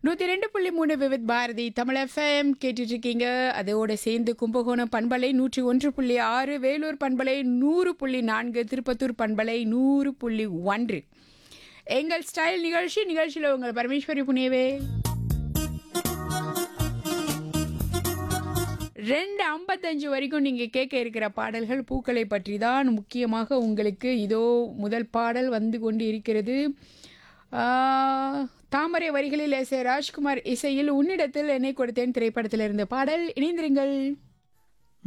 நூற்றி ரெண்டு புள்ளி மூணு விவித் பாரதி தமிழ் எஃப்எம் கேட்டுட்டு இருக்கீங்க அதோட சேர்ந்து கும்பகோணம் பண்பலை நூற்றி ஒன்று புள்ளி ஆறு வேலூர் பண்பலை நூறு புள்ளி நான்கு திருப்பத்தூர் பண்பலை நூறு புள்ளி ஒன்று எங்கள் ஸ்டைல் நிகழ்ச்சி நிகழ்ச்சியில் உங்கள் பரமேஸ்வரி புனியவே ரெண்டு ஐம்பத்தஞ்சு வரைக்கும் நீங்கள் கேட்க இருக்கிற பாடல்கள் பூக்களை பற்றி தான் முக்கியமாக உங்களுக்கு இதோ முதல் பாடல் வந்து கொண்டு இருக்கிறது ஆ, தாமரை வரிகளில் எஸ் ஏ ராஜ்குமார் இசையில் உன்னிடத்தில் என்னை கொடுத்தேன் திரைப்படத்தில் இருந்த பாடல் இணைந்திருங்கள்